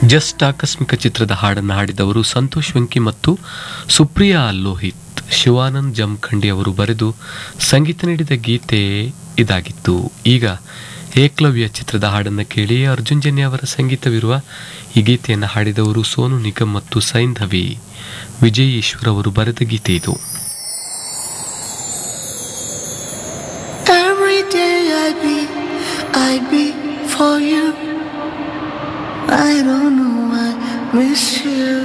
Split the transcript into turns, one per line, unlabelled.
Just ಆಕಸ್ಮಿಕ ಚಿತ್ರದ ಹಾಡನ್ನು ಹಾಡಿದವರು ಸಂತೋಷ್ ವೆಂಕಿ ಮತ್ತು ಸುಪ್ರಿಯಾ ಲೋಹಿತ್ ಶಿವಾನಂದ್ ಜಮಖಂಡಿ ಅವರು ಬರೆದು ಸಂಗೀತ ನೀಡಿದ ಗೀತೆ ಇದಾಗಿತ್ತು ಈಗ ಏಕಲವ್ಯ ಚಿತ್ರದ ಹಾಡನ್ನು ಕೇಳಿ ಅರ್ಜುನ್ ಜನ್ಯ ಅವರ ಸಂಗೀತವಿರುವ ಈ ಗೀತೆಯನ್ನು ಹಾಡಿದವರು ಸೋನು ನಿಗಮ್ ಮತ್ತು ಸೈಂಧವಿ ವಿಜಯ್ ಈಶ್ವರ್ ಅವರು ಬರೆದ ಗೀತೆ ಇದು
Every day I'd be, I'd be for you. I don't know, I miss you.